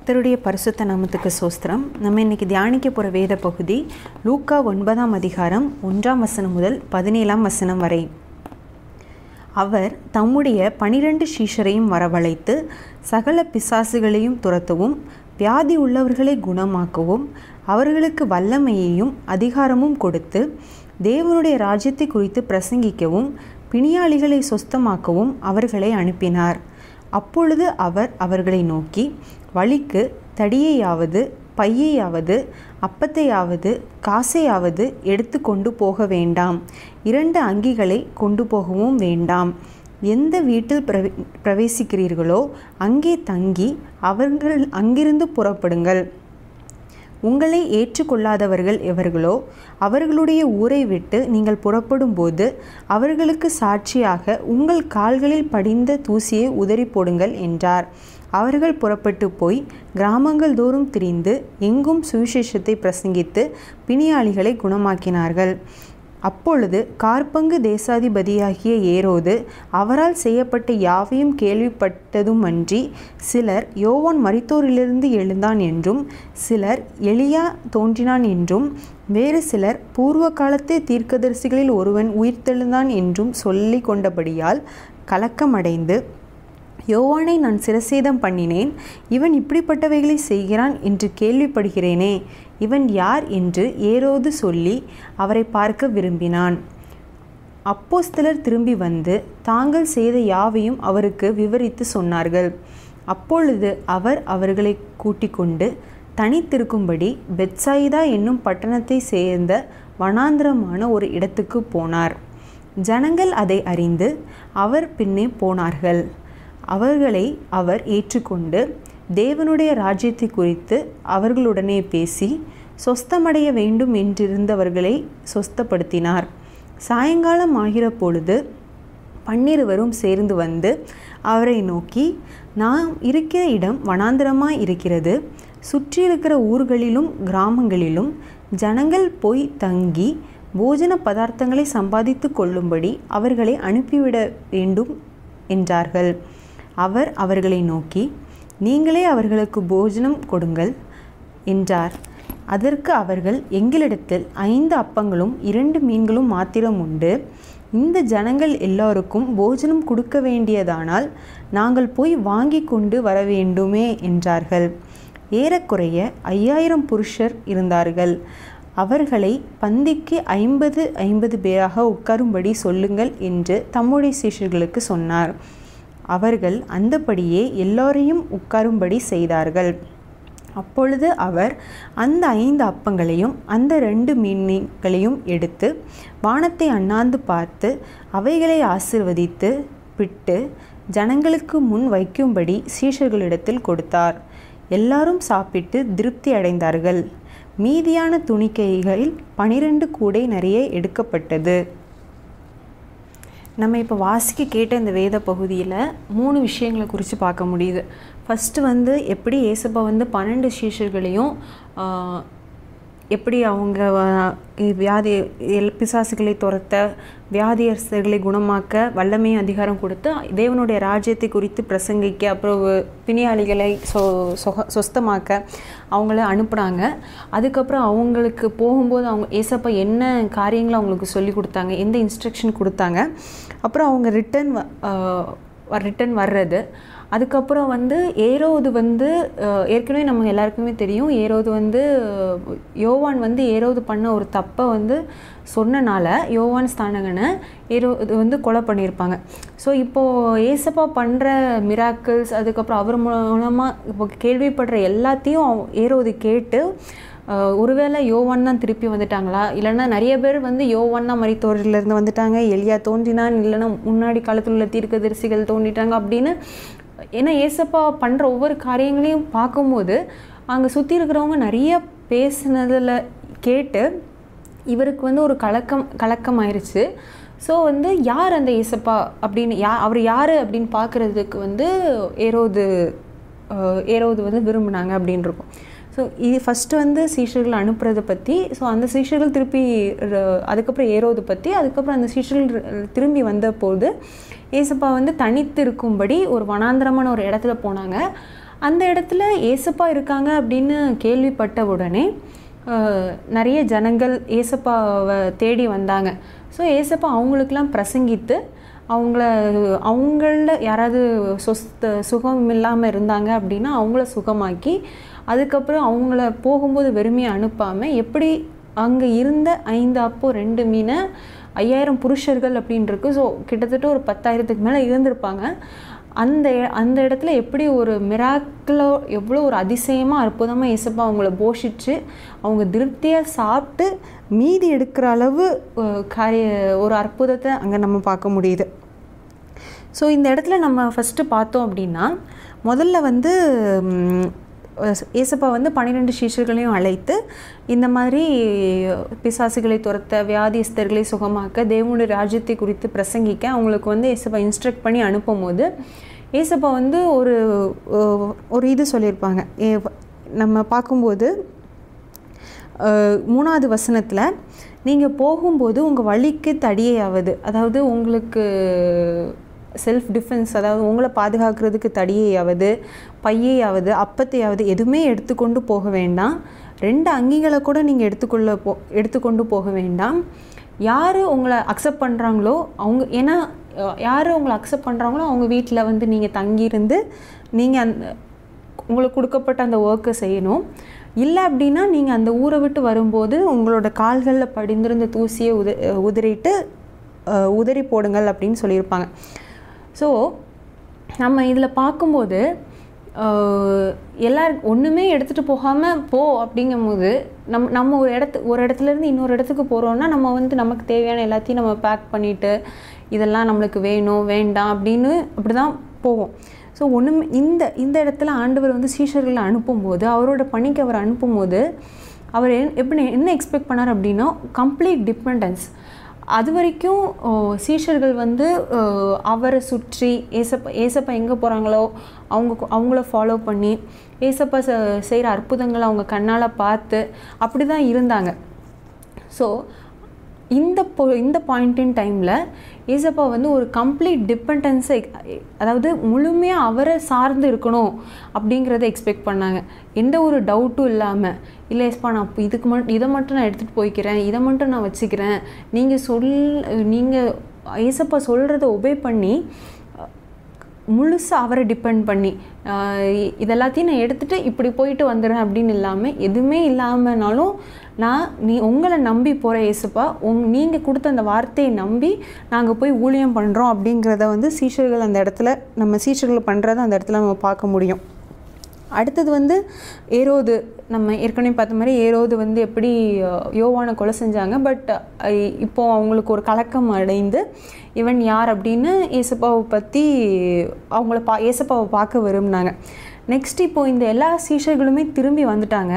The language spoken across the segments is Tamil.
கர்த்தருடைய பரிசுத்த நாமத்துக்கு சோஸ்திரம் நம்ம இன்னைக்கு தியானிக்க போகிற வேத பகுதி லூக்கா ஒன்பதாம் அதிகாரம் ஒன்றாம் வசனம் முதல் பதினேழாம் வசனம் வரை அவர் தம்முடைய பனிரெண்டு சீஷரையும் வரவழைத்து சகல பிசாசுகளையும் துரத்தவும் வியாதி உள்ளவர்களை குணமாக்கவும் அவர்களுக்கு வல்லமையையும் அதிகாரமும் கொடுத்து தேவனுடைய ராஜ்யத்தை குறித்து பிரசங்கிக்கவும் பிணியாளிகளை சொஸ்தமாக்கவும் அவர்களை அனுப்பினார் அப்பொழுது அவர் அவர்களை நோக்கி வழிக்கு தடியையாவது பையையாவது அப்பத்தையாவது காசையாவது எடுத்து கொண்டு போக வேண்டாம் இரண்டு அங்கிகளை கொண்டு போகவும் வேண்டாம் எந்த வீட்டில் பிரவே பிரவேசிக்கிறீர்களோ அங்கே தங்கி அவர்கள் அங்கிருந்து புறப்படுங்கள் உங்களை ஏற்றுக்கொள்ளாதவர்கள் எவர்களோ அவர்களுடைய ஊரை விட்டு நீங்கள் புறப்படும்போது அவர்களுக்கு சாட்சியாக உங்கள் கால்களில் படிந்த தூசியை உதறி போடுங்கள் என்றார் அவர்கள் புறப்பட்டு போய் கிராமங்கள் தோறும் திரிந்து எங்கும் சுவிசேஷத்தை பிரசங்கித்து பிணியாளிகளை குணமாக்கினார்கள் அப்பொழுது கார்பங்கு தேசாதிபதியாகிய ஏரோது அவரால் செய்யப்பட்ட யாவையும் கேள்விப்பட்டதுமன்றி சிலர் யோவான் மரித்தோரிலிருந்து எழுந்தான் என்றும் சிலர் எலியா தோன்றினான் என்றும் வேறு சிலர் பூர்வ காலத்து தீர்க்கதரிசிகளில் ஒருவன் உயிர்த்தெழுந்தான் என்றும் சொல்லி கொண்டபடியால் கலக்கமடைந்து யோவானை நான் சிரசேதம் பண்ணினேன் இவன் இப்படிப்பட்டவைகளை செய்கிறான் என்று கேள்விப்படுகிறேனே இவன் யார் என்று ஏரோது சொல்லி அவரை பார்க்க விரும்பினான் அப்போஸ்தலர் திரும்பி வந்து தாங்கள் செய்த யாவையும் அவருக்கு விவரித்து சொன்னார்கள் அப்பொழுது அவர் அவர்களை கூட்டிக் கொண்டு தனித்திருக்கும்படி பெட்சாயிதா என்னும் பட்டணத்தை சேர்ந்த வனாந்திரமான ஒரு இடத்துக்கு போனார் ஜனங்கள் அதை அறிந்து அவர் பின்னே போனார்கள் அவர்களை அவர் ஏற்றுக்கொண்டு தேவனுடைய ராஜ்யத்தை குறித்து அவர்களுடனே பேசி சொஸ்தமடைய வேண்டும் என்றிருந்தவர்களை சொஸ்தப்படுத்தினார் சாயங்காலம் ஆகிற பொழுது பன்னிருவரும் சேர்ந்து வந்து அவரை நோக்கி நாம் இருக்கிற இடம் வனாந்திரமாய் இருக்கிறது சுற்றி இருக்கிற ஊர்களிலும் கிராமங்களிலும் ஜனங்கள் போய் தங்கி போஜன பதார்த்தங்களை சம்பாதித்து கொள்ளும்படி அவர்களை அனுப்பிவிட வேண்டும் என்றார்கள் அவர் அவர்களை நோக்கி நீங்களே அவர்களுக்கு போஜனம் கொடுங்கள் என்றார் அதற்கு அவர்கள் எங்களிடத்தில் ஐந்து அப்பங்களும் இரண்டு மீன்களும் மாத்திரம் உண்டு இந்த ஜனங்கள் எல்லோருக்கும் போஜனம் கொடுக்க வேண்டியதானால் நாங்கள் போய் வாங்கி கொண்டு வர வேண்டுமே என்றார்கள் ஏறக்குறைய ஐயாயிரம் புருஷர் இருந்தார்கள் அவர்களை பந்திக்கு ஐம்பது ஐம்பது பேராக உட்காரும்படி சொல்லுங்கள் என்று தம்முடைய சீஷர்களுக்கு சொன்னார் அவர்கள் அந்தபடியே எல்லோரையும் உட்காரும்படி செய்தார்கள் அப்பொழுது அவர் அந்த ஐந்து அப்பங்களையும் அந்த ரெண்டு மீன்களையும் எடுத்து வானத்தை அண்ணாந்து பார்த்து அவைகளை ஆசிர்வதித்து பிட்டு ஜனங்களுக்கு முன் வைக்கும்படி சீஷர்களிடத்தில் கொடுத்தார் எல்லாரும் சாப்பிட்டு திருப்தி அடைந்தார்கள் மீதியான துணிக்கைகளில் பனிரெண்டு கூடை நிறைய எடுக்கப்பட்டது நம்ம இப்போ வாசிக்க கேட்ட இந்த வேத பகுதியில் மூணு விஷயங்களை குறித்து பார்க்க முடியுது ஃபஸ்ட்டு வந்து எப்படி ஏசப்பா வந்து பன்னெண்டு சீஷர்களையும் எப்படி அவங்க வியாதி பிசாசுகளை துரத்த வியாதியரசர்களை குணமாக்க வல்லமையும் அதிகாரம் கொடுத்து தேவனுடைய ராஜ்யத்தை குறித்து பிரசங்கிக்க அப்புறம் பிணியாளிகளை சொ சொக சொஸ்தமாக்க அவங்கள அனுப்புனாங்க அதுக்கப்புறம் அவங்களுக்கு போகும்போது அவங்க ஏசப்பா என்ன காரியங்களை அவங்களுக்கு சொல்லி கொடுத்தாங்க எந்த இன்ஸ்ட்ரக்ஷன் கொடுத்தாங்க அப்புறம் அவங்க ரிட்டன் ரிட்டன் வர்றது அதுக்கப்புறம் வந்து ஏரோது வந்து ஏற்கனவே நம்ம எல்லாருக்குமே தெரியும் ஏரோது வந்து யோவான் வந்து ஏரோது பண்ண ஒரு தப்பை வந்து சொன்னனால யோவான் ஸ்தானகனை ஏரோது வந்து கொலை பண்ணியிருப்பாங்க ஸோ இப்போது ஏசப்பா பண்ணுற மிராக்கிள்ஸ் அதுக்கப்புறம் அவர் மூலமாக இப்போ கேள்விப்படுற எல்லாத்தையும் ஏரோது கேட்டு ஒருவேளை யோவான் தான் திருப்பி வந்துட்டாங்களா இல்லைன்னா நிறைய பேர் வந்து யோவான் தான் மரித்தோரிலிருந்து வந்துட்டாங்க எலியா தோன்றினான் இல்லைன்னா முன்னாடி காலத்தில் உள்ள தீர்க்கதரிசிகள் தோன்றிட்டாங்க அப்படின்னு ஏன்னா ஏசப்பா பண்ணுற ஒவ்வொரு காரியங்களையும் பார்க்கும்போது அங்கே சுற்றி இருக்கிறவங்க நிறைய பேசுனதில் கேட்டு இவருக்கு வந்து ஒரு கலக்கம் கலக்கம் ஆயிடுச்சு ஸோ வந்து யார் அந்த ஏசப்பா அப்படின்னு யா அவர் யார் அப்படின்னு பார்க்குறதுக்கு வந்து ஏரோது ஏரோது வந்து விரும்பினாங்க அப்படின்னு இருக்கும் ஸோ இது ஃபஸ்ட்டு வந்து சீஷர்கள் அனுப்புறதை பற்றி ஸோ அந்த சீஷர்கள் திருப்பி அதுக்கப்புறம் ஏரோது பற்றி அதுக்கப்புறம் அந்த சீஷர்கள் திரும்பி வந்த போது ஏசப்பா வந்து தனித்து இருக்கும்படி ஒரு வனாந்திரமான ஒரு இடத்துல போனாங்க அந்த இடத்துல ஏசப்பா இருக்காங்க அப்படின்னு கேள்விப்பட்ட உடனே அஹ், நிறைய ஜனங்கள் ஏசப்பாவை தேடி வந்தாங்க ஸோ ஏசப்பா அவங்களுக்கெல்லாம் பிரசங்கித்து அவங்கள அவங்கள யாராவது சொஸ்த சுகம் இல்லாமல் இருந்தாங்க அப்படின்னா அவங்கள சுகமாக்கி அதுக்கப்புறம் அவங்கள போகும்போது வெறுமையை அனுப்பாமல் எப்படி அங்கே இருந்த ஐந்து அப்போ ரெண்டு மீனை ஐயாயிரம் புருஷர்கள் அப்படின்னு இருக்கு ஸோ கிட்டத்தட்ட ஒரு பத்தாயிரத்துக்கு மேலே இருந்திருப்பாங்க அந்த அந்த இடத்துல எப்படி ஒரு மிராக்கிளோ எவ்வளோ ஒரு அதிசயமாக அற்புதமாக இயேசப்பா அவங்கள போஷிச்சு அவங்க திருப்தியாக சாப்பிட்டு மீதி எடுக்கிற அளவு அஹ், காரிய ஒரு அற்புதத்தை அங்கே நம்ம பார்க்க முடியுது ஸோ இந்த இடத்துல நம்ம ஃபஸ்ட்டு பார்த்தோம் அப்படின்னா முதல்ல வந்து ம், ஏசப்பா வந்து பன்னிரெண்டு சீஷர்களையும் அழைத்து இந்த மாதிரி பிசாசுகளை துரத்த வியாதிஸ்தர்களை சுகமாக்க தேவனுடைய ராஜ்யத்தை குறித்து பிரசங்கிக்க அவங்களுக்கு வந்து ஏசப்பா இன்ஸ்ட்ரக்ட் பண்ணி அனுப்பும்போது ஏசப்பா வந்து ஒரு அஹ், ஒரு இது சொல்லியிருப்பாங்க ஏ- நம்ம பார்க்கும்போது அஹ், மூணாவது வசனத்தில் நீங்கள் போகும்போது உங்கள் வழிக்கு தடியையாவது அதாவது உங்களுக்கு செல்ஃப் டிஃபென்ஸ் அதாவது உங்களை பாதுகாக்கிறதுக்கு தடியையாவது பையையாவது அப்பத்தையாவது எதுவுமே எடுத்துக்கொண்டு போக வேண்டாம் ரெண்டு அங்கிகளை கூட நீங்கள் எடுத்துக்கொள்ள போ எடுத்துக்கொண்டு போக வேண்டாம் யார் உங்களை அக்செப்ட் பண்ணுறாங்களோ அவங்க ஏன்னா அஹ், யார் உங்களை அக்செப்ட் பண்ணுறாங்களோ அவங்க வீட்டில் வந்து நீங்கள் தங்கியிருந்து நீங்கள் அந்த உங்களுக்கு கொடுக்கப்பட்ட அந்த ஒர்க்கை செய்யணும் இல்லை அப்படின்னா நீங்கள் அந்த ஊரை விட்டு வரும்போது உங்களோட கால்களில் படிந்திருந்த தூசியை உத உதறிட்டு அஹ், உதறி போடுங்கள் அப்படின்னு சொல்லியிருப்பாங்க ஸோ நம்ம இதில் பார்க்கும்போது அஹ், எல்லார் ஒன்றுமே எடுத்துகிட்டு போகாமல் போ அப்படிங்கும்போது நம் நம்ம ஒரு இடத்து ஒரு இடத்துலேருந்து இன்னொரு இடத்துக்கு போகிறோன்னா நம்ம வந்து நமக்கு தேவையான எல்லாத்தையும் நம்ம பேக் பண்ணிவிட்டு இதெல்லாம் நம்மளுக்கு வேணும் வேண்டாம் அப்படின்னு அப்படி தான் போவோம் ஸோ ஒன்றுமே இந்த இந்த இடத்துல ஆண்டவர் வந்து சீஷர்களை அனுப்பும்போது அவரோட பணிக்கு அவர் அனுப்பும்போது அவர் என்- எப்படி என்ன எக்ஸ்பெக்ட் பண்ணார் அப்படின்னா கம்ப்ளீட் டிபெண்டன்ஸ் அது வரைக்கும் ஓ, சீஷர்கள் வந்து ஓ, அவரை சுற்றி ஏசப்பா ஏசப்பா எங்கே போகிறாங்களோ அவங்க கு- அவங்கள ஃபாலோ பண்ணி ஏசப்பா செய்கிற அற்புதங்களை அவங்க கண்ணால் பார்த்து அப்படி தான் இருந்தாங்க ஸோ இந்த பொ இந்த பாயிண்ட் இன் டைமில் ஏசப்பா வந்து ஒரு கம்ப்ளீட் டிபெண்டன்ஸை அதாவது முழுமையாக அவரை சார்ந்து இருக்கணும் அப்படிங்கிறத எக்ஸ்பெக்ட் பண்ணாங்க எந்த ஒரு டவுட்டும் இல்லாமல் இல்லை ஏசப்பா நான் இப்ப இதுக்கு மட்டும் இதை மட்டும் நான் எடுத்துகிட்டு போய்க்கிறேன் இதை மட்டும் நான் வச்சுக்கிறேன் நீங்கள் சொல் நீங்கள் ஏசப்பா சொல்கிறத ஒபே பண்ணி முழுசாக அவரை டிபெண்ட் பண்ணி ஆஹ் இ- இதெல்லாத்தையும் நான் எடுத்துகிட்டு இப்படி போயிட்டு வந்துடுறேன் அப்படின்னு இல்லாமல் எதுவுமே இல்லாமனாலும் நான் நீ உங்களை நம்பி போகிற இயேசுப்பா உங் நீங்கள் கொடுத்த அந்த வார்த்தையை நம்பி நாங்கள் போய் ஊழியம் பண்ணுறோம் அப்படிங்கிறத வந்து சீஷர்கள் அந்த இடத்துல நம்ம சீஷர்கள் பண்ணுறத அந்த இடத்துல நம்ம பார்க்க முடியும் அடுத்தது வந்து ஏரோது நம்ம ஏற்கனவே பார்த்த மாதிரி ஏரோது வந்து எப்படி அஹ், யோவானை கொலை செஞ்சாங்க பட் இப்போ அவங்களுக்கு ஒரு கலக்கம் அடைந்து இவன் யார் அப்படின்னு ஏசப்பாவை பற்றி அவங்கள பா ஏசப்பாவை பார்க்க விரும்பினாங்க நெக்ஸ்ட் இப்போ இந்த எல்லா சீஷர்களுமே திரும்பி வந்துட்டாங்க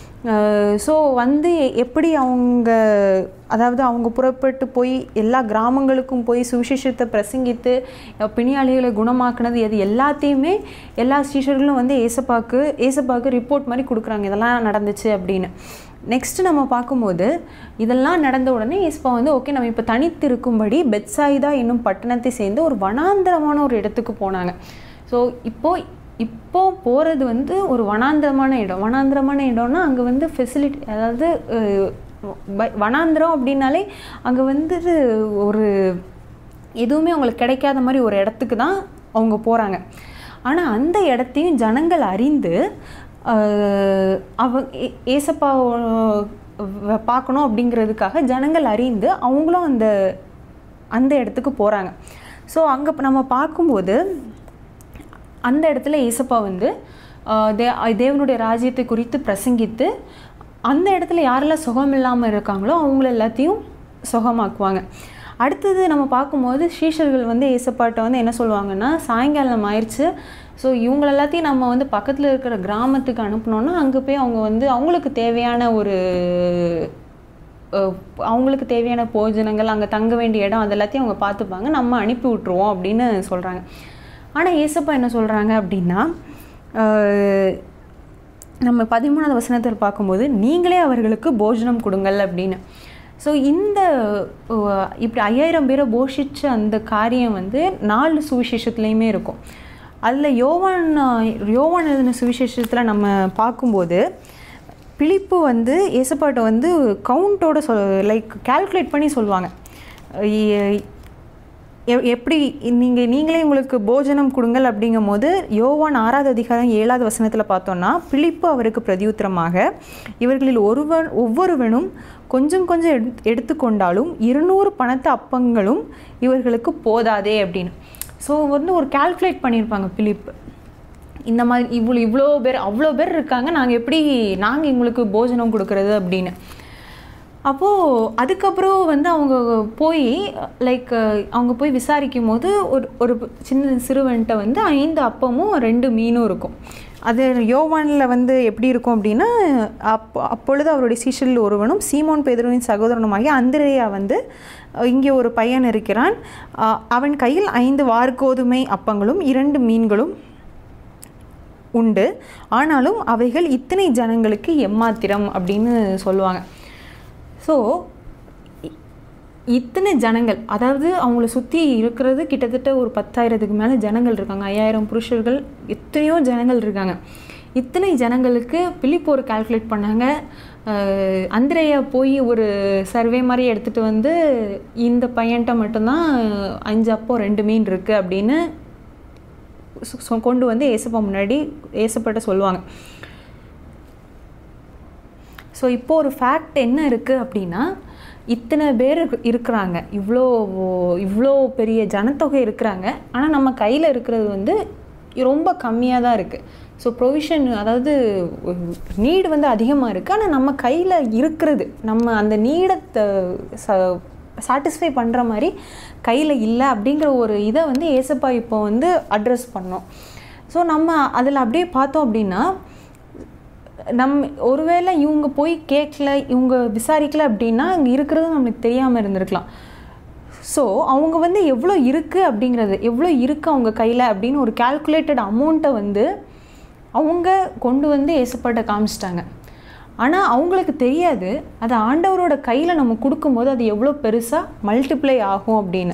ஸோ வந்து எ- எப்படி அவங்க அதாவது அவங்க புறப்பட்டு போய் எல்லா கிராமங்களுக்கும் போய் சுவிசேஷத்தை பிரசங்கித்து அஹ், பிணியாளிகளை குணமாக்குனது இது எல்லாத்தையுமே எல்லா ஸ்டீஷர்களும் வந்து ஏசப்பாக்கு ஏசப்பாக்கு ரிப்போர்ட் மாதிரி கொடுக்குறாங்க இதெல்லாம் நடந்துச்சு அப்படின்னு நெக்ஸ்ட் நம்ம பார்க்கும்போது இதெல்லாம் நடந்த உடனே ஏசப்பா வந்து ஓகே நம்ம இப்போ தனித்து இருக்கும்படி பெட்சாயிதா என்னும் பட்டணத்தை சேர்ந்து ஒரு வனாந்தரமான ஒரு இடத்துக்கு போனாங்க ஸோ இப்போ இப்போ போகிறது வந்து ஒரு வனாந்திரமான இடம் வனாந்திரமான இடம்னா அங்கே வந்து ஃபெசிலிட்டி அதாவது அஹ், வ- வனாந்திரம் அப்படின்னாலே அங்கே வந்து ஒரு எதுவுமே அவங்களுக்கு கிடைக்காத மாதிரி ஒரு இடத்துக்கு தான் அவங்க போகிறாங்க ஆனால் அந்த இடத்தையும் ஜனங்கள் அறிந்து அஹ், அவ ஏ- ஏசப்பா வ- பார்க்கணும் அப்படிங்கிறதுக்காக ஜனங்கள் அறிந்து அவங்களும் அந்த அந்த இடத்துக்கு போகிறாங்க ஸோ அங்கே நம்ம பார்க்கும்போது அந்த இடத்துல ஏசப்பா வந்து ஆஹ், தே தேவனுடைய ராஜ்யத்தை குறித்து பிரசங்கித்து அந்த இடத்துல யாரெல்லாம் சுகம் இல்லாமல் இருக்காங்களோ அவங்கள எல்லாத்தையும் சுகமாக்குவாங்க அடுத்தது நம்ம பார்க்கும்போது ஸ்ரீஷர்கள் வந்து ஏசப்பாட்ட வந்து என்ன சொல்லுவாங்கன்னா சாயங்காலம் ஆயிடுச்சு ஸோ இவங்க எல்லாத்தையும் நம்ம வந்து பக்கத்தில் இருக்கிற கிராமத்துக்கு அனுப்புனோன்னா அங்கே போய் அவங்க வந்து அவங்களுக்கு தேவையான ஒரு அஹ், அவங்களுக்கு தேவையான போஜனங்கள் அங்கே தங்க வேண்டிய இடம் அது எல்லாத்தையும் அவங்க பார்த்துப்பாங்க நம்ம அனுப்பி விட்ருவோம் அப்படின்னு சொல்கிறாங்க ஆனால் ஏசப்பா என்ன சொல்கிறாங்க அப்படின்னா அஹ், நம்ம பதிமூணாவது வசனத்தில் பார்க்கும்போது நீங்களே அவர்களுக்கு போஜனம் கொடுங்கள் அப்படின்னு ஸோ இந்த அஹ், இப்படி ஐயாயிரம் பேரை போஷிச்ச அந்த காரியம் வந்து நாலு சுவிசேஷத்துலேயுமே இருக்கும் அதில் யோவான் யோவான் எழுதின சுவிசேஷத்தில் நம்ம பார்க்கும்போது பிலிப்பு வந்து ஏசப்பாட்டை வந்து கவுண்டோட சொல் லைக் கால்குலேட் பண்ணி சொல்லுவாங்க எ- எ- எப்படி நீங்கள் நீங்களே உங்களுக்கு போஜனம் கொடுங்கள் அப்படிங்கும் போது யோவான் ஆறாவது அதிகாரம் ஏழாவது வசனத்தில் பார்த்தோன்னா பிலிப்பு அவருக்கு பிரதியுத்தரமாக இவர்களில் ஒருவன் ஒவ்வொருவனும் கொஞ்சம் கொஞ்சம் எடுத்து எடுத்துக்கொண்டாலும் இருநூறு பணத்து அப்பங்களும் இவர்களுக்கு போதாதே அப்படின்னு ஸோ வந்து ஒரு கால்குலேட் பண்ணியிருப்பாங்க பிலிப்பு இந்த மாதிரி இவ்வளோ இவ்வளோ பேர் அவ்வளோ பேர் இருக்காங்க நாங்கள் எப்படி நாங்கள் எங்களுக்கு போஜனம் கொடுக்கறது அப்படின்னு அப்போது அதுக்கப்புறம் வந்து அவங்க போய் லைக் அவங்க போய் விசாரிக்கும் போது ஒரு ஒரு சின்ன சிறுவன்கிட்ட வந்து ஐந்து அப்பமும் ரெண்டு மீனும் இருக்கும் அது யோவானில் வந்து எப்படி இருக்கும் அப்படின்னா அப் அப்பொழுது அவருடைய சீஷரில் ஒருவனும் சீமோன் பேதுருவின் சகோதரனுமாகிய அந்திரேயா வந்து அஹ், இங்கே ஒரு பையன் இருக்கிறான் அஹ், அவன் கையில் ஐந்து வார்கோதுமை அப்பங்களும் இரண்டு மீன்களும் உண்டு ஆனாலும் அவைகள் இத்தனை ஜனங்களுக்கு எம்மாத்திரம் அப்படின்னு சொல்லுவாங்க ஸோ இத்தனை ஜனங்கள் அதாவது அவங்கள சுற்றி இருக்கிறது கிட்டத்தட்ட ஒரு பத்தாயிரத்துக்கு மேலே ஜனங்கள் இருக்காங்க ஐயாயிரம் புருஷர்கள் எத்தனையோ ஜனங்கள் இருக்காங்க இத்தனை ஜனங்களுக்கு பிலிப்பு ஒரு கால்குலேட் பண்ணாங்க அஹ், அந்திரேயா போய் ஒரு சர்வே மாதிரி எடுத்துகிட்டு வந்து இந்த பையன்கிட்ட மட்டும்தான் அஞ்சு அப்போ ரெண்டு மீன் இருக்குது அப்படின்னு சொ- சொ- கொண்டு வந்து ஏசப்பா முன்னாடி ஏசப்பாட்ட சொல்லுவாங்க ஸோ இப்போ ஒரு ஃபேக்ட் என்ன இருக்குது அப்படின்னா இத்தனை பேர் இருக்கு- இருக்கிறாங்க இவ்வளோ இவ்வளோ பெரிய ஜனத்தொகை இருக்கிறாங்க ஆனால் நம்ம கையில் இருக்கிறது வந்து ரொம்ப கம்மியாக தான் இருக்குது ஸோ ப்ரொவிஷன் அதாவது நீடு வந்து அதிகமாக இருக்குது ஆனால் நம்ம கையில் இருக்கிறது நம்ம அந்த நீடை சாட்டிஸ்ஃபை பண்ணுற மாதிரி கையில் இல்லை அப்படிங்கிற ஒரு இதை வந்து ஏசப்பா இப்போ வந்து அட்ரஸ் பண்ணோம் ஸோ நம்ம அதில் அப்படியே பார்த்தோம் அப்படின்னா நம் ஒருவேளை இவங்க போய் கேட்கல இவங்க விசாரிக்கல அப்படின்னா அங்கே இருக்கிறது நம்மளுக்கு தெரியாமல் இருந்திருக்கலாம் ஸோ அவங்க வந்து எவ்வளோ இருக்குது அப்படிங்கிறது எவ்வளோ இருக்குது அவங்க கையில் அப்படின்னு ஒரு கால்குலேட்டட் அமௌண்ட்டை வந்து அவங்க கொண்டு வந்து ஏசப்பாட்ட காமிச்சிட்டாங்க ஆனால் அவங்களுக்கு தெரியாது அது ஆண்டவரோட கையில் நம்ம கொடுக்கும்போது அது எவ்வளோ பெருசாக மல்டிப்ளை ஆகும் அப்படின்னு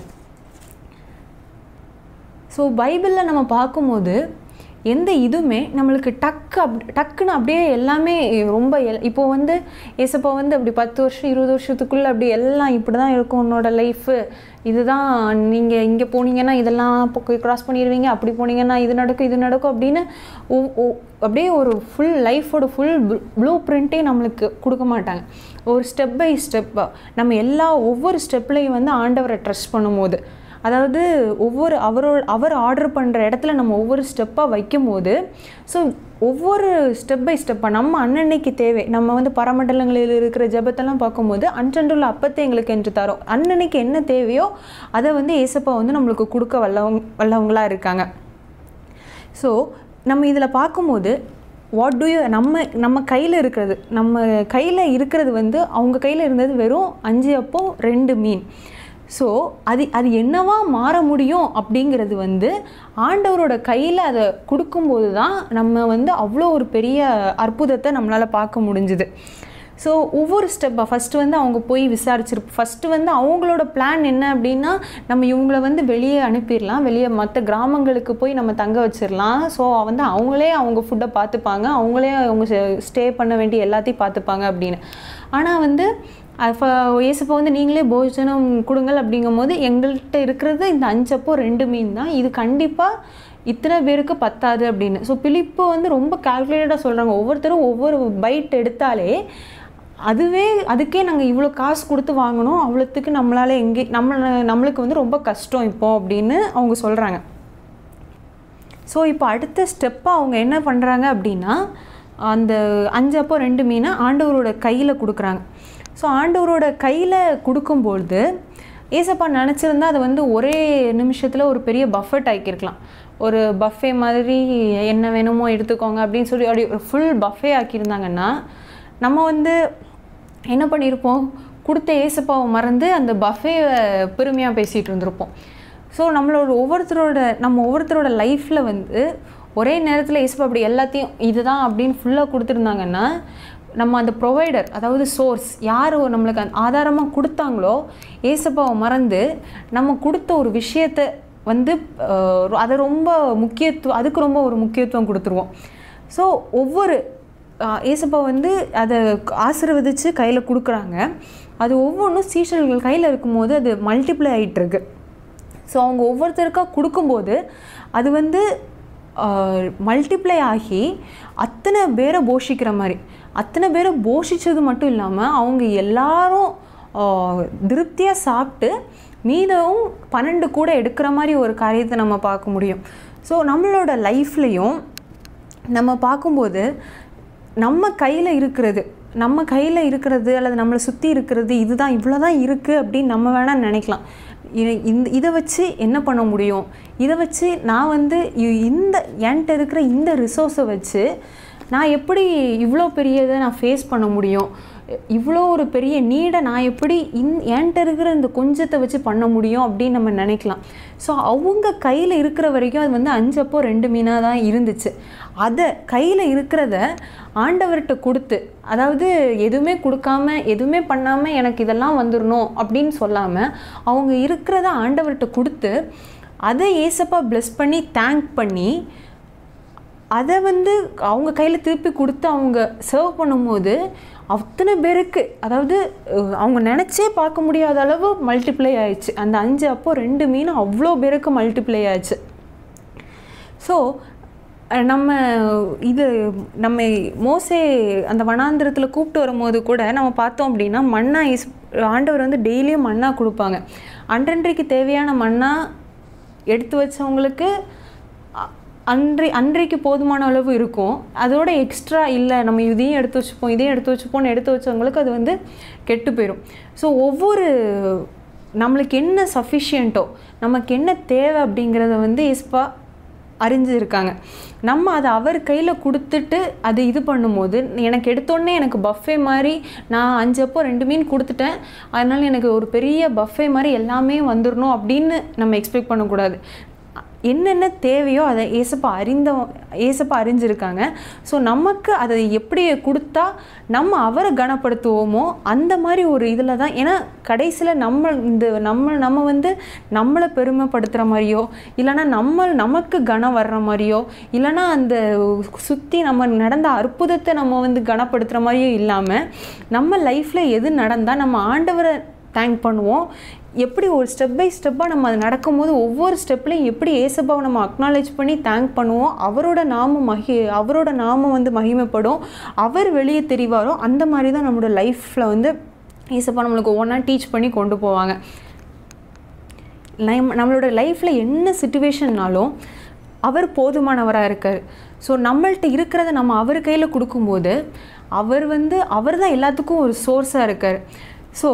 ஸோ பைபிளில் நம்ம பார்க்கும்போது எந்த இதுவுமே நம்மளுக்கு டக்கு அப் டக்குன்னு அப்படியே எல்லாமே ரொம்ப எல் இப்போ வந்து ஏசப்பா வந்து அப்படி பத்து வருஷம் இருபது வருஷத்துக்குள்ளே அப்படி எல்லாம் இப்படி தான் இருக்கும் உன்னோட லைஃபு இதுதான் நீங்கள் இங்கே போனீங்கன்னா இதெல்லாம் க்ராஸ் பண்ணிடுவீங்க அப்படி போனீங்கன்னா இது நடக்கும் இது நடக்கும் அப்படின்னு ஒ- ஒ- அப்படியே ஒரு ஃபுல் லைஃபோட ஃபுல் ப்ளூ பிரிண்ட்டே நம்மளுக்கு கொடுக்க மாட்டாங்க ஒரு ஸ்டெப் பை ஸ்டெப்பாக நம்ம எல்லா ஒவ்வொரு ஸ்டெப்லையும் வந்து ஆண்டவரை ட்ரஸ்ட் பண்ணும்போது அதாவது ஒவ்வொரு அவரோட அவர் ஆர்டர் பண்ணுற இடத்துல நம்ம ஒவ்வொரு ஸ்டெப்பாக வைக்கும்போது ஸோ ஒவ்வொரு ஸ்டெப் பை ஸ்டெப்பாக நம்ம அன்னன்னைக்கு தேவை நம்ம வந்து பரமண்டலங்களில் இருக்கிற ஜெபத்தெல்லாம் பார்க்கும்போது அன்றன்றுள்ள அப்பத்தை எங்களுக்கு என்று தரோம் அன்னன்னைக்கு என்ன தேவையோ அதை வந்து ஏசப்பா வந்து நம்மளுக்கு கொடுக்க வல்லவங்க வல்லவங்களாக இருக்காங்க ஸோ நம்ம இதில் பார்க்கும்போது வாட் டு யூ நம்ம நம்ம கையில் இருக்கிறது நம்ம கையில் இருக்கிறது வந்து அவங்க கையில் இருந்தது வெறும் அஞ்சு அப்போ ரெண்டு மீன் ஸோ அது அது என்னவா மாற முடியும் அப்படிங்கிறது வந்து ஆண்டவரோட கையில் அதை கொடுக்கும்போது தான் நம்ம வந்து அவ்வளோ ஒரு பெரிய அற்புதத்தை நம்மளால் பார்க்க முடிஞ்சுது ஸோ ஒவ்வொரு ஸ்டெப்பாக ஃபஸ்ட்டு வந்து அவங்க போய் விசாரிச்சிருப்போம் ஃபஸ்ட்டு வந்து அவங்களோட பிளான் என்ன அப்படின்னா நம்ம இவங்கள வந்து வெளியே அனுப்பிடலாம் வெளியே மற்ற கிராமங்களுக்கு போய் நம்ம தங்க வச்சிடலாம் ஸோ வந்து அவங்களே அவங்க ஃபுட்டை பார்த்துப்பாங்க அவங்களே அவங்க ஸ்டே பண்ண வேண்டிய எல்லாத்தையும் பார்த்துப்பாங்க அப்படின்னு ஆனால் வந்து அப்போ ஏசப்போ வந்து நீங்களே போஜனம் கொடுங்கள் அப்படிங்கும் போது எங்கள்கிட்ட இருக்கிறது இந்த அஞ்சப்போ ரெண்டு மீன் தான் இது கண்டிப்பாக இத்தனை பேருக்கு பத்தாது அப்படின்னு ஸோ பிலிப்பு வந்து ரொம்ப கால்குலேட்டடாக சொல்கிறாங்க ஒவ்வொருத்தரும் ஒவ்வொரு பைட் எடுத்தாலே அதுவே அதுக்கே நாங்கள் இவ்வளோ காசு கொடுத்து வாங்கணும் அவ்வளோத்துக்கு நம்மளால் எங்கே நம்ம நம்மளுக்கு வந்து ரொம்ப கஷ்டம் இப்போ அப்படின்னு அவங்க சொல்கிறாங்க ஸோ இப்போ அடுத்த ஸ்டெப்பாக அவங்க என்ன பண்ணுறாங்க அப்படின்னா அந்த அஞ்சு அப்போ ரெண்டு மீனை ஆண்டவரோட கையில் கொடுக்குறாங்க ஸோ ஆண்டவரோட கையில் கொடுக்கும்பொழுது ஏசப்பா நினச்சிருந்தா அதை வந்து ஒரே நிமிஷத்தில் ஒரு பெரிய பஃபட் ஆக்கியிருக்கலாம் ஒரு பஃபே மாதிரி என்ன வேணுமோ எடுத்துக்கோங்க அப்படின்னு சொல்லி அப்படி ஒரு ஃபுல் பஃபே ஆக்கியிருந்தாங்கன்னா நம்ம வந்து என்ன பண்ணியிருப்போம் கொடுத்த ஏசப்பாவை மறந்து அந்த பஃபேவை பெருமையாக பேசிகிட்டு இருந்திருப்போம் ஸோ நம்மளோட ஒவ்வொருத்தரோட நம்ம ஒவ்வொருத்தரோட லைஃப்பில் வந்து ஒரே நேரத்தில் ஏசப்பா அப்படி எல்லாத்தையும் இதுதான் அப்படின்னு ஃபுல்லாக கொடுத்துருந்தாங்கன்னா நம்ம அந்த ப்ரொவைடர் அதாவது சோர்ஸ் யார் நம்மளுக்கு அந்த ஆதாரமாக கொடுத்தாங்களோ ஏசப்பாவை மறந்து நம்ம கொடுத்த ஒரு விஷயத்தை வந்து அஹ், அதை ரொம்ப முக்கியத்துவம் அதுக்கு ரொம்ப ஒரு முக்கியத்துவம் கொடுத்துருவோம் ஸோ ஒவ்வொரு ஆஹ், ஏசப்பா வந்து அதை ஆசீர்வதித்து கையில் கொடுக்குறாங்க அது ஒவ்வொன்றும் சீஷர்கள் கையில் இருக்கும்போது அது மல்டிப்ளை ஆகிட்டுருக்கு ஸோ அவங்க ஒவ்வொருத்தருக்கா கொடுக்கும்போது அது வந்து மல்டிப்ளை ஆகி அத்தனை பேரை போஷிக்கிற மாதிரி அத்தனை பேரை போஷிச்சது மட்டும் இல்லாமல் அவங்க எல்லாரும் திருப்தியாக சாப்பிட்டு மீதம் பன்னெண்டு கூட எடுக்கிற மாதிரி ஒரு காரியத்தை நம்ம பார்க்க முடியும் ஸோ நம்மளோட லைஃப்லேயும் நம்ம பார்க்கும்போது நம்ம கையில் இருக்கிறது நம்ம கையில் இருக்கிறது அல்லது நம்மளை சுற்றி இருக்கிறது இதுதான் இவ்வளோ தான் இருக்குது அப்படின்னு நம்ம வேணால் நினைக்கலாம் இ- இந்த இதை வச்சு என்ன பண்ண முடியும் இதை வச்சு நான் வந்து இ- இந்த என்கிட்ட இருக்கிற இந்த ரிசோர்ஸை வச்சு நான் எப்படி இவ்வளோ பெரிய இதை நான் ஃபேஸ் பண்ண முடியும் இவ்வளோ ஒரு பெரிய நீடை நான் எப்படி இன் என்கிட்ட இருக்கிற இந்த கொஞ்சத்தை வச்சு பண்ண முடியும் அப்படின்னு நம்ம நினைக்கலாம் ஸோ அவங்க கையில் இருக்கிற வரைக்கும் அது வந்து அஞ்சப்போ ரெண்டு மீனாக தான் இருந்துச்சு அதை கையில் இருக்கிறத ஆண்டவர்கிட்ட கொடுத்து அதாவது எதுவுமே கொடுக்காம எதுவுமே பண்ணாமல் எனக்கு இதெல்லாம் வந்துடணும் அப்படின்னு சொல்லாமல் அவங்க இருக்கிறத ஆண்டவர்கிட்ட கொடுத்து அதை ஏசப்பா ப்ளெஸ் பண்ணி தேங்க் பண்ணி அதை வந்து அவங்க கையில் திருப்பி கொடுத்து அவங்க சர்வ் பண்ணும்போது அத்தனை பேருக்கு அதாவது அஹ், அவங்க நினச்சே பார்க்க முடியாத அளவு மல்டிப்ளை ஆயிடுச்சு அந்த அஞ்சு அப்போ ரெண்டு மீன் அவ்வளோ பேருக்கு மல்டிப்ளை ஆயிடுச்சு ஸோ நம்ம இது நம்ம மோசே அந்த வனாந்திரத்தில் கூப்பிட்டு வரும்போது கூட நம்ம பார்த்தோம் அப்படின்னா மண்ணா இஸ் ஆண்டவர் வந்து டெய்லியும் மண்ணா கொடுப்பாங்க அன்றன்றைக்கு தேவையான மண்ணா எடுத்து வச்சவங்களுக்கு அ- அன்றை அன்றைக்கு போதுமான அளவு இருக்கும் அதோட எக்ஸ்ட்ரா இல்லை நம்ம இதையும் எடுத்து வச்சுப்போம் இதையும் எடுத்து வச்சுப்போம்னு எடுத்து வச்சவங்களுக்கு அது வந்து கெட்டு போயிடும் ஸோ ஒவ்வொரு நம்மளுக்கு என்ன சஃபிஷியண்ட்டோ நமக்கு என்ன தேவை அப்படிங்கிறத வந்து இஸ்பா அறிஞ்சிருக்காங்க நம்ம அதை அவர் கையில் கொடுத்துட்டு அது இது பண்ணும்போது எனக்கு எடுத்தோடனே எனக்கு பஃபே மாதிரி நான் அஞ்சு அப்போ ரெண்டு மீன் கொடுத்துட்டேன் அதனால எனக்கு ஒரு பெரிய பஃபே மாதிரி எல்லாமே வந்துடணும் அப்படின்னு நம்ம எக்ஸ்பெக்ட் பண்ணக்கூடாது என்னென்ன தேவையோ அதை ஏசப்பா அறிந்த ஏசப்பா அறிஞ்சிருக்காங்க ஸோ நமக்கு அதை எப்படி கொடுத்தா நம்ம அவரை கனப்படுத்துவோமோ அந்த மாதிரி ஒரு இதில் தான் ஏன்னா கடைசியில் நம்ம இந்த நம்ம நம்ம வந்து நம்மளை பெருமைப்படுத்துகிற மாதிரியோ இல்லைன்னா நம்ம நமக்கு கனம் வர்ற மாதிரியோ இல்லைன்னா அந்த சுற்றி நம்ம நடந்த அற்புதத்தை நம்ம வந்து கனப்படுத்துகிற மாதிரியோ இல்லாமல் நம்ம லைஃப்பில் எது நடந்தால் நம்ம ஆண்டவரை தேங்க் பண்ணுவோம் எப்படி ஒரு ஸ்டெப் பை ஸ்டெப்பாக நம்ம அது நடக்கும்போது ஒவ்வொரு ஸ்டெப்லையும் எப்படி ஏசப்பாவை நம்ம அக்னாலேஜ் பண்ணி தேங்க் பண்ணுவோம் அவரோட நாமம் மகி அவரோட நாமம் வந்து மகிமைப்படும் அவர் வெளியே தெரிவாரோ அந்த மாதிரி தான் நம்மளோட லைஃப்பில் வந்து ஏசப்பா நம்மளுக்கு ஒவ்வொன்றா டீச் பண்ணி கொண்டு போவாங்க நம்ம நம்மளோட லைஃப்பில் என்ன சுச்சுவேஷன்னாலும் அவர் போதுமானவராக இருக்கார் ஸோ நம்மள்ட்ட இருக்கிறத நம்ம அவர் கையில் கொடுக்கும்போது அவர் வந்து அவர் தான் எல்லாத்துக்கும் ஒரு சோர்ஸாக இருக்கார் ஸோ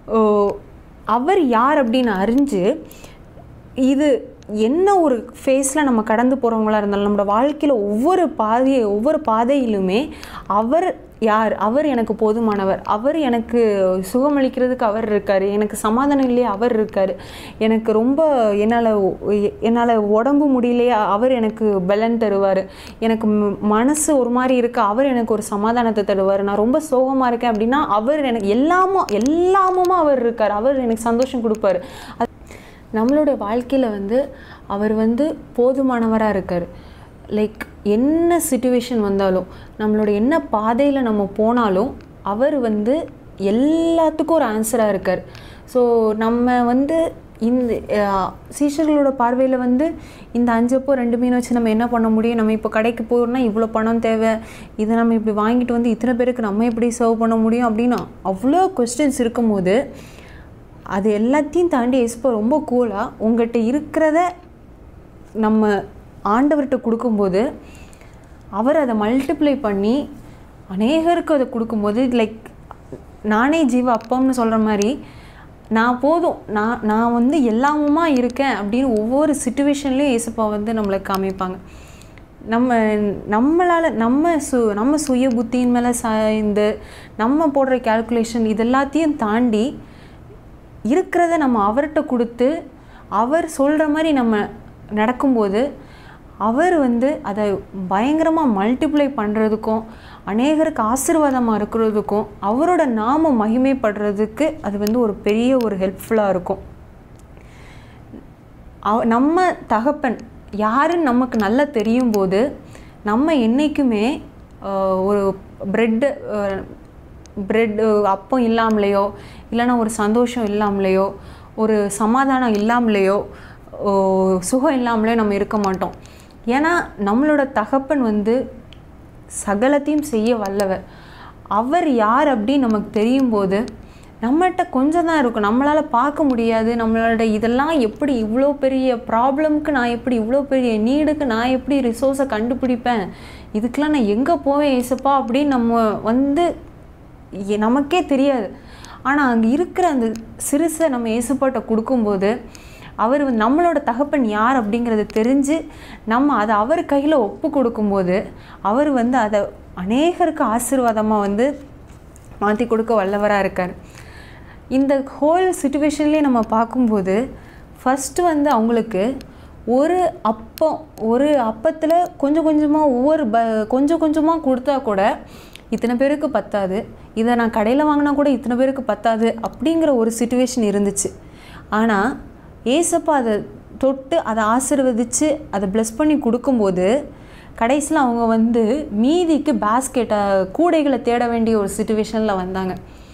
அவர் யார் அப்படின்னு அறிஞ்சு இது என்ன ஒரு ஃபேஸில் நம்ம கடந்து போகிறவங்களா இருந்தாலும் நம்மளோட வாழ்க்கையில் ஒவ்வொரு பாதையை ஒவ்வொரு பாதையிலுமே அவர் யார் அவர் எனக்கு போதுமானவர் அவர் எனக்கு சுகமளிக்கிறதுக்கு அவர் இருக்கார் எனக்கு சமாதானம் இல்லையே அவர் இருக்கார் எனக்கு ரொம்ப என்னால் என்னால் உடம்பு முடியலையே அவர் எனக்கு பலன் தருவார் எனக்கு ம- மனசு ஒரு மாதிரி இருக்கு அவர் எனக்கு ஒரு சமாதானத்தை தருவார் நான் ரொம்ப சோகமாக இருக்கேன் அப்படின்னா அவர் எனக்கு எல்லாமும் எல்லாமும் அவர் இருக்கார் அவர் எனக்கு சந்தோஷம் கொடுப்பாரு அது நம்மளோட வாழ்க்கையில் வந்து அவர் வந்து போதுமானவராக இருக்கார் லைக் என்ன சுச்சுவேஷன் வந்தாலும் நம்மளோட என்ன பாதையில் நம்ம போனாலும் அவர் வந்து எல்லாத்துக்கும் ஒரு ஆன்சராக இருக்கார் ஸோ நம்ம வந்து இந்த அஹ், சீஷர்களோட பார்வையில் வந்து இந்த அஞ்சப்போ ரெண்டு மீன் வச்சு நம்ம என்ன பண்ண முடியும் நம்ம இப்போ கடைக்கு போகிறோம்னா இவ்வளோ பணம் தேவை இதை நம்ம இப்படி வாங்கிட்டு வந்து இத்தனை பேருக்கு நம்ம எப்படி சர்வ் பண்ண முடியும் அப்படின்னா அவ்வளோ கொஸ்டின்ஸ் இருக்கும்போது அது எல்லாத்தையும் தாண்டி எஸ்போ ரொம்ப கூலாக உங்கள்கிட்ட இருக்கிறத நம்ம ஆண்டவர்கிட்ட கொடுக்கும்போது அவர் அதை மல்டிப்ளை பண்ணி அநேகருக்கு அதை கொடுக்கும்போது லைக் நானே ஜீவ அப்பம்னு சொல்கிற மாதிரி நான் போதும் நான் நான் வந்து எல்லாமுமா இருக்கேன் அப்படின்னு ஒவ்வொரு சுச்சுவேஷன்லேயும் ஏசப்பா வந்து நம்மளை காமிப்பாங்க நம்ம நம்மளால் நம்ம சு நம்ம சுய புத்தியின் மேலே சாய்ந்து நம்ம போடுற கால்குலேஷன் இது எல்லாத்தையும் தாண்டி இருக்கிறத நம்ம அவர்கிட்ட கொடுத்து அவர் சொல்கிற மாதிரி நம்ம நடக்கும்போது அவர் வந்து அதை பயங்கரமாக மல்டிப்ளை பண்ணுறதுக்கும் அநேகருக்கு ஆசீர்வாதமாக இருக்கிறதுக்கும் அவரோட நாம மகிமைப்படுறதுக்கு அது வந்து ஒரு பெரிய ஒரு ஹெல்ப்ஃபுல்லாக இருக்கும் அவ நம்ம தகப்பன் யாருன்னு நமக்கு நல்லா தெரியும் போது நம்ம என்றைக்குமே ஆஹ், ஒரு ப்ரெட்டு ப்ரெட் அப்பம் இல்லாமலேயோ இல்லைன்னா ஒரு சந்தோஷம் இல்லாமலேயோ ஒரு சமாதானம் இல்லாமலேயோ ஓ, சுகம் இல்லாமலேயோ நம்ம இருக்க மாட்டோம் ஏன்னா நம்மளோட தகப்பன் வந்து சகலத்தையும் செய்ய வல்லவர் அவர் யார் அப்படின்னு நமக்கு தெரியும் போது நம்மகிட்ட கொஞ்சம் தான் இருக்கும் நம்மளால் பார்க்க முடியாது நம்மளோட இதெல்லாம் எப்படி இவ்வளோ பெரிய ப்ராப்ளம்க்கு நான் எப்படி இவ்வளோ பெரிய நீடுக்கு நான் எப்படி ரிசோர்ஸை கண்டுபிடிப்பேன் இதுக்கெலாம் நான் எங்கே போவேன் ஏசப்பா அப்படின்னு நம்ம வந்து எ- நமக்கே தெரியாது ஆனால் அங்கே இருக்கிற அந்த சிறுசை நம்ம ஏசப்பாட்ட கொடுக்கும்போது அவர் வந்து நம்மளோட தகப்பன் யார் அப்படிங்கிறத தெரிஞ்சு நம்ம அதை அவர் கையில் ஒப்பு கொடுக்கும்போது அவர் வந்து அதை அநேகருக்கு ஆசீர்வாதமாக வந்து மாற்றி கொடுக்க வல்லவராக இருக்கார் இந்த ஹோல் சுச்சுவேஷன்லேயே நம்ம பார்க்கும்போது ஃபஸ்ட்டு வந்து அவங்களுக்கு ஒரு அப்பம் ஒரு அப்பத்தில் கொஞ்சம் கொஞ்சமாக ஒவ்வொரு ப கொஞ்சம் கொஞ்சமாக கொடுத்தா கூட இத்தனை பேருக்கு பத்தாது இதை நான் கடையில் வாங்கினா கூட இத்தனை பேருக்கு பத்தாது அப்படிங்கிற ஒரு சுச்சுவேஷன் இருந்துச்சு ஆனால் ஏசப்பா அதை தொட்டு அதை ஆசீர்வதித்து அதை ப்ளஸ் பண்ணி கொடுக்கும்போது கடைசியில் அவங்க வந்து மீதிக்கு பேஸ்கெட்டை கூடைகளை தேட வேண்டிய ஒரு சுச்சுவேஷனில் வந்தாங்க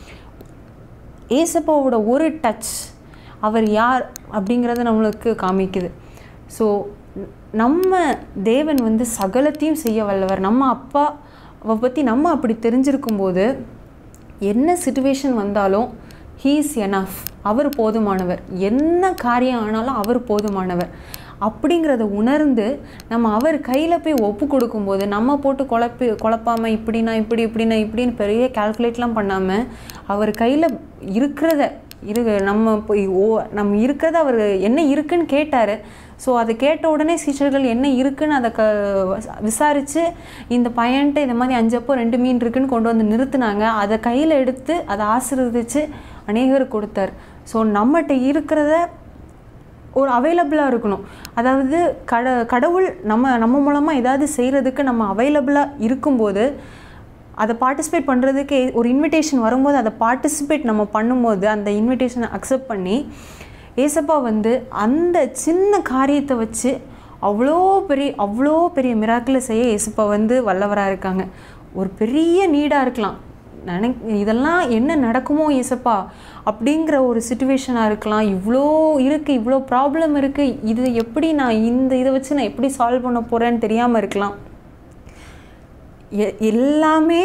ஏசப்பாவோட ஒரு டச் அவர் யார் அப்படிங்கிறத நம்மளுக்கு காமிக்குது ஸோ நம்ம தேவன் வந்து சகலத்தையும் செய்ய வல்லவர் நம்ம அப்பா அவ பற்றி நம்ம அப்படி தெரிஞ்சிருக்கும் போது என்ன சுச்சுவேஷன் வந்தாலும் ஹீஸ் எனஃப் அவர் போதுமானவர் என்ன காரியம் ஆனாலும் அவர் போதுமானவர் அப்படிங்கிறத உணர்ந்து நம்ம அவர் கையில் போய் ஒப்பு கொடுக்கும்போது நம்ம போட்டு குழப்பி குழப்பாம இப்படின்னா இப்படி இப்படின்னா இப்படின்னு பெரிய கால்குலேட்லாம் பண்ணாமல் அவர் கையில் இருக்கிறத இரு நம்ம போய் ஓ நம்ம இருக்கிறத அவர் என்ன இருக்குன்னு கேட்டார் ஸோ அதை கேட்ட உடனே சீஷர்கள் என்ன இருக்குன்னு அதை க விசாரித்து இந்த பையன்ட்டு இந்த மாதிரி அஞ்சப்போ ரெண்டு மீன் இருக்குன்னு கொண்டு வந்து நிறுத்துனாங்க அதை கையில் எடுத்து அதை ஆசீர்வதித்து அநேகருக்கு கொடுத்தார் ஸோ நம்மகிட்ட இருக்கிறத ஒரு அவைலபிளாக இருக்கணும் அதாவது கட கடவுள் நம்ம நம்ம மூலமாக ஏதாவது செய்கிறதுக்கு நம்ம அவைலபிளாக இருக்கும்போது அதை பார்ட்டிசிபேட் பண்ணுறதுக்கு ஒரு இன்விடேஷன் வரும்போது அதை பார்ட்டிசிபேட் நம்ம பண்ணும்போது அந்த இன்விடேஷனை அக்செப்ட் பண்ணி ஏசப்பா வந்து அந்த சின்ன காரியத்தை வச்சு அவ்வளோ பெரிய அவ்வளோ பெரிய மிராக்கிளை செய்ய ஏசப்பா வந்து வல்லவராக இருக்காங்க ஒரு பெரிய நீடாக இருக்கலாம் நினை இதெல்லாம் என்ன நடக்குமோ ஏசப்பா அப்படிங்கிற ஒரு சுச்சுவேஷனாக இருக்கலாம் இவ்வளோ இருக்குது இவ்வளோ ப்ராப்ளம் இருக்குது இது எப்படி நான் இந்த இதை வச்சு நான் எப்படி சால்வ் பண்ண போகிறேன்னு தெரியாமல் இருக்கலாம் எ- எல்லாமே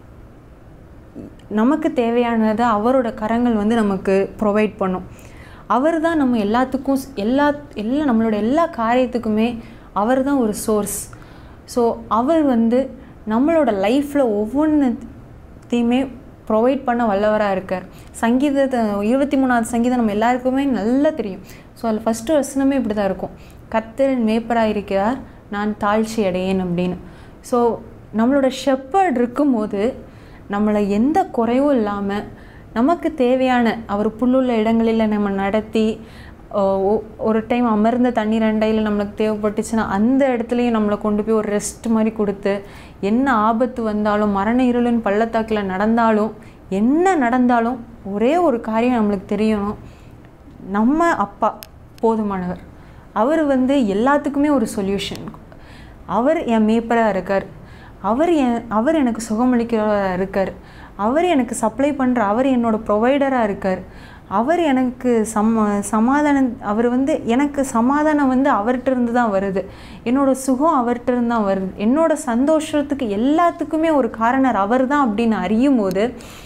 நமக்கு தேவையானதை அவரோட கரங்கள் வந்து நமக்கு ப்ரொவைட் பண்ணும் அவர் தான் நம்ம எல்லாத்துக்கும் ஸ்- எல்லா எல்லா நம்மளோட எல்லா காரியத்துக்குமே அவர் தான் ஒரு சோர்ஸ் ஸோ அவர் வந்து நம்மளோட லைஃப்பில் ஒவ்வொன்றுத்தையுமே ப்ரொவைட் பண்ண வல்லவராக இருக்கார் சங்கீதத்தை இருபத்தி மூணாவது சங்கீதம் நம்ம எல்லாருக்குமே நல்லா தெரியும் ஸோ அதில் ஃபஸ்ட்டு வசனமே இப்படி தான் இருக்கும் கர்த்தரின் மேய்ப்பராக இருக்கிறார் நான் தாழ்ச்சி அடையேன் அப்படின்னு ஸோ நம்மளோட ஷெப்பர்ட் இருக்கும்போது நம்மளை எந்த குறைவும் இல்லாமல் நமக்கு தேவையான அவர் புல்லுள்ள இடங்களில் நம்ம நடத்தி அஹ், ஒ- ஒரு டைம் அமர்ந்த தண்ணீர் அண்டையில் நம்மளுக்கு தேவைப்பட்டுச்சுன்னா அந்த இடத்துலையும் நம்மளை கொண்டு போய் ஒரு ரெஸ்ட் மாதிரி கொடுத்து என்ன ஆபத்து வந்தாலும் மரண இருளின் பள்ளத்தாக்கில் நடந்தாலும் என்ன நடந்தாலும் ஒரே ஒரு காரியம் நம்மளுக்கு தெரியணும் நம்ம அப்பா போதுமானவர் அவர் வந்து எல்லாத்துக்குமே ஒரு சொல்யூஷன் அவர் என் மேய்ப்பராக இருக்கார் அவர் என் அவர் எனக்கு சுகமளிக்கிறவராக இருக்கார் அவர் எனக்கு சப்ளை பண்ணுற அவர் என்னோட ப்ரொவைடராக இருக்கார் அவர் எனக்கு சம சமாதானம் அவர் வந்து எனக்கு சமாதானம் வந்து அவர்கிட்ட இருந்து தான் வருது என்னோட சுகம் அவர்கிட்ட இருந்து தான் வருது என்னோட சந்தோஷத்துக்கு எல்லாத்துக்குமே ஒரு காரணர் அவர் தான் அப்படின்னு அறியும் போது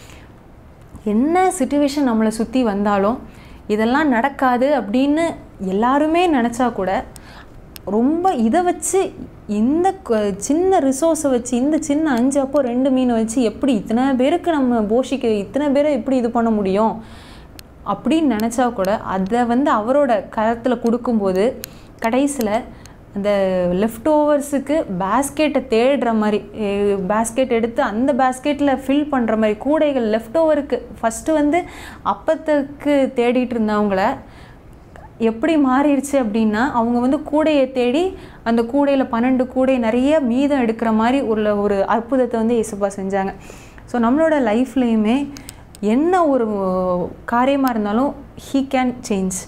என்ன சுச்சுவேஷன் நம்மளை சுற்றி வந்தாலும் இதெல்லாம் நடக்காது அப்படின்னு எல்லாருமே நினச்சா கூட ரொம்ப இதை வச்சு இந்த க- சின்ன ரிசோர்ஸை வச்சு இந்த சின்ன அஞ்சு அப்போ ரெண்டு மீனை வச்சு எப்படி இத்தனை பேருக்கு நம்ம போஷிக்க இத்தனை பேரை எப்படி இது பண்ண முடியும் அப்படின்னு நினச்சா கூட அதை வந்து அவரோட கரத்தில் கொடுக்கும்போது கடைசியில் அந்த லெஃப்ட் ஓவர்ஸுக்கு பேஸ்கெட்டை தேடுற மாதிரி பேஸ்கெட் எடுத்து அந்த பேஸ்கெட்டில் ஃபில் பண்ணுற மாதிரி கூடைகள் லெஃப்ட் ஓவருக்கு ஃபஸ்ட்டு வந்து அப்பத்துக்கு தேடிட்டு இருந்தவங்கள எப்படி மாறிடுச்சு அப்படின்னா அவங்க வந்து கூடையை தேடி அந்த கூடையில் பன்னெண்டு கூடை நிறைய மீதம் எடுக்கிற மாதிரி உள்ள ஒரு அற்புதத்தை வந்து இயேசுப்பா செஞ்சாங்க ஸோ நம்மளோட லைஃப்லேயுமே என்ன ஒரு காரியமாக இருந்தாலும் ஹீ கேன் சேஞ்ச்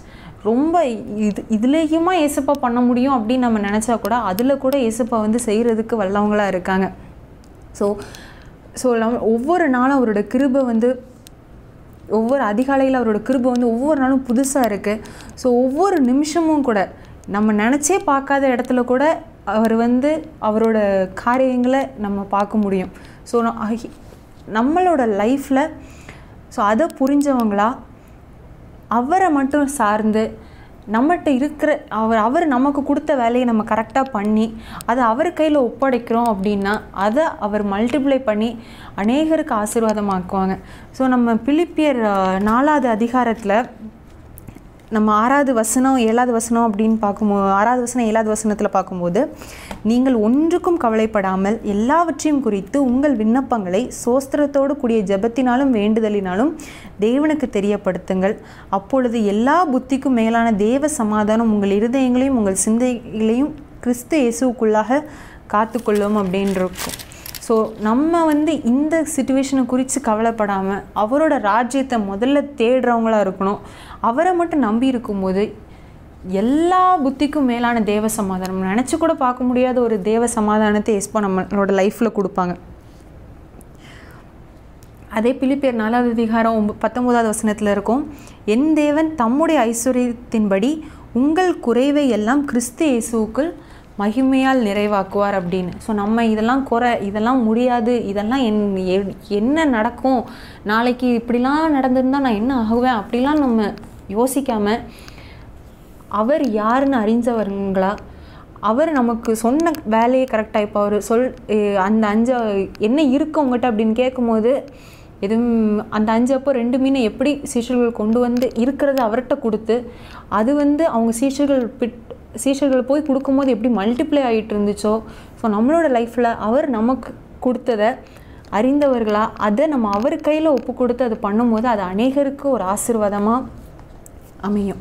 ரொம்ப இது இதுலேயுமா ஏசப்பா பண்ண முடியும் அப்படின்னு நம்ம நினச்சா கூட அதில் கூட ஏசப்பா வந்து செய்கிறதுக்கு வல்லவங்களாக இருக்காங்க ஸோ ஸோ நம்ம ஒவ்வொரு நாளும் அவரோட கிருபை வந்து ஒவ்வொரு அதிகாலையில் அவரோட கிருபை வந்து ஒவ்வொரு நாளும் புதுசாக இருக்குது ஸோ ஒவ்வொரு நிமிஷமும் கூட நம்ம நினச்சே பார்க்காத இடத்துல கூட அவர் வந்து அவரோட காரியங்களை நம்ம பார்க்க முடியும் ஸோ நம்மளோட லைஃப்பில் ஸோ அதை புரிஞ்சவங்களா அவரை மட்டும் சார்ந்து நம்மகிட்ட இருக்கிற அவர் அவர் நமக்கு கொடுத்த வேலையை நம்ம கரெக்டாக பண்ணி அதை அவர் கையில் ஒப்படைக்கிறோம் அப்படின்னா அதை அவர் மல்டிப்ளை பண்ணி அநேகருக்கு ஆசீர்வாதமாக்குவாங்க ஸோ நம்ம பிலிப்பியர் அஹ், நாலாவது அதிகாரத்தில் நம்ம ஆறாவது வசனம் ஏழாவது வசனம் அப்படின்னு பார்க்கும்போது ஆறாவது வசனம் ஏழாவது வசனத்தில் பார்க்கும்போது நீங்கள் ஒன்றுக்கும் கவலைப்படாமல் எல்லாவற்றையும் குறித்து உங்கள் விண்ணப்பங்களை சோஸ்திரத்தோடு கூடிய ஜெபத்தினாலும் வேண்டுதலினாலும் தேவனுக்கு தெரியப்படுத்துங்கள் அப்பொழுது எல்லா புத்திக்கும் மேலான தேவ சமாதானம் உங்கள் இருதயங்களையும் உங்கள் சிந்தைகளையும் கிறிஸ்து இயேசுக்குள்ளாக காத்துக்கொள்ளும் அப்படின்னு இருக்கும் ஸோ நம்ம வந்து இந்த சுச்சுவேஷனை குறித்து கவலைப்படாமல் அவரோட ராஜ்யத்தை முதல்ல தேடுறவங்களா இருக்கணும் அவரை மட்டும் நம்பி இருக்கும்போது எல்லா புத்திக்கும் மேலான தேவ சமாதானம் நினச்சி கூட பார்க்க முடியாத ஒரு தேவ சமாதானத்தை எஸ்பா நம்மளோட லைஃப்பில் கொடுப்பாங்க அதே பிலிப்பியர் நாலாவது அதிகாரம் ஒம்ப பத்தொம்போதாவது வசனத்தில் இருக்கும் என் தேவன் தம்முடைய ஐஸ்வர்யத்தின்படி உங்கள் குறைவை எல்லாம் கிறிஸ்து இயேசுவுக்குள் மகிமையால் நிறைவாக்குவார் அப்படின்னு ஸோ நம்ம இதெல்லாம் குறை இதெல்லாம் முடியாது இதெல்லாம் என் எ- என்ன நடக்கும் நாளைக்கு இப்படிலாம் நடந்திருந்தா நான் என்ன ஆகுவேன் அப்படிலாம் நம்ம யோசிக்காமல் அவர் யாருன்னு அறிஞ்சவருங்களா அவர் நமக்கு சொன்ன வேலையை கரெக்டாக இப்போ அவர் சொல் எ- அந்த அஞ்சு என்ன இருக்கு உங்கள்கிட்ட அப்படின்னு கேட்கும்போது எதுவும் அந்த அஞ்சு அப்போ ரெண்டு மீனை எப்படி சீஷர்கள் கொண்டு வந்து இருக்கிறத அவர்கிட்ட கொடுத்து அது வந்து அவங்க சீஷர்கள் பிட் சீஷர்கள் போய் கொடுக்கும்போது எப்படி மல்டிப்ளை ஆகிட்டு இருந்துச்சோ ஸோ நம்மளோட லைஃப்பில் அவர் நமக்கு கொடுத்ததை அறிந்தவர்களா அதை நம்ம அவர் கையில் ஒப்பு கொடுத்து அதை பண்ணும்போது அது அநேகருக்கு ஒரு ஆசீர்வாதமாக அமையும்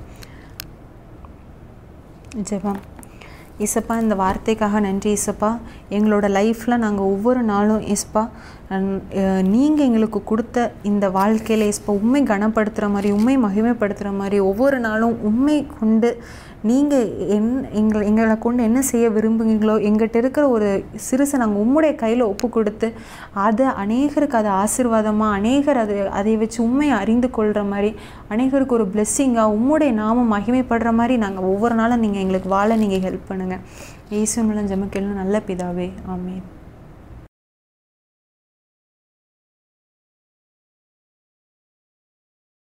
ஜெபம் இசப்பா இந்த வார்த்தைக்காக நன்றி இசப்பா எங்களோட லைஃப்பில் நாங்கள் ஒவ்வொரு நாளும் இஸ்பா நீங்கள் எங்களுக்கு கொடுத்த இந்த வாழ்க்கையில் இஸ்பா உண்மை கனப்படுத்துகிற மாதிரி உண்மை மகிமைப்படுத்துகிற மாதிரி ஒவ்வொரு நாளும் உண்மை கொண்டு நீங்கள் என் எங்களை எங்களை கொண்டு என்ன செய்ய விரும்புகிறீங்களோ எங்கிட்ட இருக்கிற ஒரு சிறுசை நாங்கள் உம்முடைய கையில் ஒப்பு கொடுத்து அதை அநேகருக்கு அது ஆசீர்வாதமாக அநேகர் அது அதை வச்சு உண்மையை அறிந்து கொள்கிற மாதிரி அநேகருக்கு ஒரு பிளெஸ்ஸிங்காக உம்முடைய நாமம் மகிமைப்படுற மாதிரி நாங்கள் ஒவ்வொரு நாளும் நீங்கள் எங்களுக்கு வாழ நீங்கள் ஹெல்ப் பண்ணுங்கள் இயேசு மூலம் ஜெமக்கேள்னு நல்ல பிதாவே ஆமென்